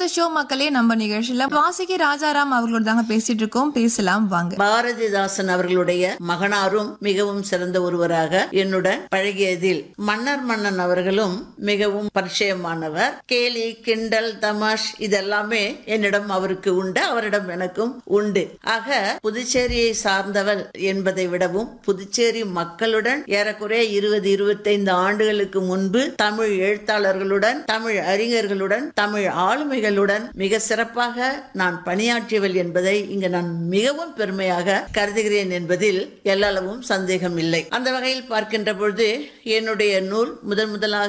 to show மக்களே நம்ம நிகழ்ச்சியில வாசிக்கு ராஜாராம் அவர்களோட தாங்க பேசிட்டு இருக்கோம் பேசலாம் வாங்க பாரதிதாசன் அவர்களுடைய மகனாரும் மிகவும் சிறந்த ஒருவராக என்னுடன் பழகியதில் மன்னர் மன்னன் அவர்களும் மிகவும் பரிச்சயமானவர் கேலி கிண்டல் தமாஷ் இதெல்லாமே என்னிடம் அவருக்கு உண்டு அவரிடம் எனக்கும் உண்டு ஆக புதுச்சேரியை சார்ந்தவர் என்பதை விடவும் புதுச்சேரி மக்களுடன் ஏறக்குறைய இருபது இருபத்தைந்து ஆண்டுகளுக்கு முன்பு தமிழ் எழுத்தாளர்களுடன் தமிழ் அறிஞர்களுடன் தமிழ் ஆளுமைகளுடன் மிக சிறப்பாக நான் பணியாற்றியவள் என்பதை இங்கு நான் மிகவும் பெருமையாக கருதுகிறேன் என்பதில் எல்லளவும் சந்தேகம் இல்லை அந்த வகையில் பார்க்கின்ற பொழுது என்னுடைய நூல் முதன் முதலாக